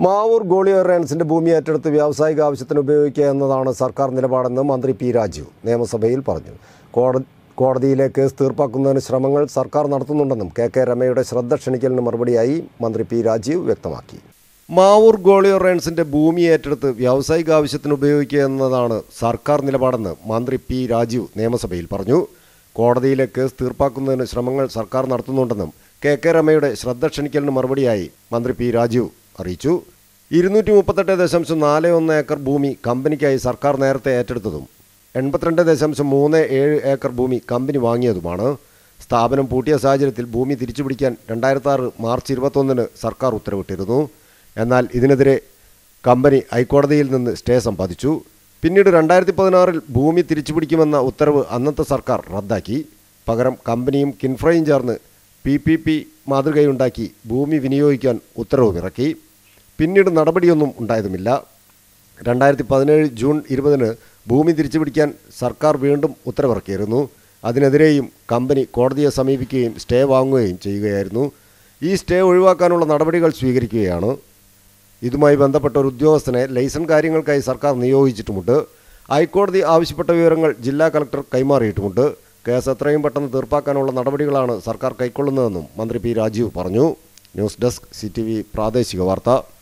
മാവൂർ ഗോളിയർ റേൺസിന്റെ ഭൂമി ഏറ്റെടുത്ത് വ്യാവസായിക ആവശ്യത്തിന് ഉപയോഗിക്കുക എന്നതാണ് സർക്കാർ നിലപാടെന്ന് മന്ത്രി പി രാജു നിയമസഭയിൽ പറഞ്ഞു കോട- കോടതിയിലെ കേസ് തീർപ്പാക്കുന്നതിന് ശ്രമങ്ങൾ സർക്കാർ നടത്തുന്നുണ്ടെന്നും കെ കെ രമയുടെ ശ്രദ്ധ ക്ഷണിക്കലിന് മറുപടിയായി മന്ത്രി പി രാജീവ് വ്യക്തമാക്കി മാവൂർ ഗോളിയർ റേൺസിന്റെ ഭൂമി ഏറ്റെടുത്ത് വ്യാവസായിക ആവശ്യത്തിന് ഉപയോഗിക്കുക എന്നതാണ് സർക്കാർ നിലപാടെന്ന് മന്ത്രി പി രാജീവ് നിയമസഭയിൽ പറഞ്ഞു കോടതിയിലെ കേസ് തീർപ്പാക്കുന്നതിന് ശ്രമങ്ങൾ സർക്കാർ നടത്തുന്നുണ്ടെന്നും കെ കെ രമയുടെ ശ്രദ്ധ ക്ഷണിക്കലിന് മറുപടിയായി മന്ത്രി പി രാജീവ് അറിയിച്ചു ഇരുന്നൂറ്റി മുപ്പത്തെട്ട് ദശാംശം നാല് ഒന്ന് ഏക്കർ ഭൂമി കമ്പനിക്കായി സർക്കാർ നേരത്തെ ഏറ്റെടുത്തതും എൺപത്തിരണ്ട് ദശാംശം മൂന്ന് ഏഴ് ഏക്കർ ഭൂമി കമ്പനി വാങ്ങിയതുമാണ് സ്ഥാപനം പൂട്ടിയ സാഹചര്യത്തിൽ ഭൂമി തിരിച്ചുപിടിക്കാൻ രണ്ടായിരത്തി ആറ് മാർച്ച് ഇരുപത്തൊന്നിന് സർക്കാർ ഉത്തരവിട്ടിരുന്നു എന്നാൽ ഇതിനെതിരെ കമ്പനി ഹൈക്കോടതിയിൽ നിന്ന് സ്റ്റേ സമ്പാദിച്ചു പിന്നീട് രണ്ടായിരത്തി പതിനാറിൽ ഭൂമി തിരിച്ചുപിടിക്കുമെന്ന ഉത്തരവ് അന്നത്തെ സർക്കാർ റദ്ദാക്കി പകരം കമ്പനിയും കിൻഫ്രയും ചേർന്ന് പി പി പി മാതൃകയുണ്ടാക്കി ഭൂമി വിനിയോഗിക്കാൻ ഉത്തരവുമിറക്കി പിന്നീട് നടപടിയൊന്നും ഉണ്ടായതുമില്ല രണ്ടായിരത്തി പതിനേഴ് ജൂൺ ഇരുപതിന് ഭൂമി തിരിച്ചുപിടിക്കാൻ സർക്കാർ വീണ്ടും ഉത്തരവിറക്കിയിരുന്നു അതിനെതിരെയും കമ്പനി കോടതിയെ സമീപിക്കുകയും സ്റ്റേ വാങ്ങുകയും ചെയ്യുകയായിരുന്നു ഈ സ്റ്റേ ഒഴിവാക്കാനുള്ള നടപടികൾ സ്വീകരിക്കുകയാണ് ഇതുമായി ബന്ധപ്പെട്ട ഒരു ഉദ്യോഗസ്ഥനെ ലൈസൻസ് കാര്യങ്ങൾക്കായി സർക്കാർ നിയോഗിച്ചിട്ടുമുണ്ട് ഹൈക്കോടതി ആവശ്യപ്പെട്ട വിവരങ്ങൾ ജില്ലാ കളക്ടർ കൈമാറിയിട്ടുമുണ്ട് കേസ് എത്രയും പെട്ടെന്ന് തീർപ്പാക്കാനുള്ള നടപടികളാണ് സർക്കാർ കൈക്കൊള്ളുന്നതെന്നും മന്ത്രി പി രാജീവ് പറഞ്ഞു ന്യൂസ് ഡെസ്ക് സി പ്രാദേശിക വാർത്ത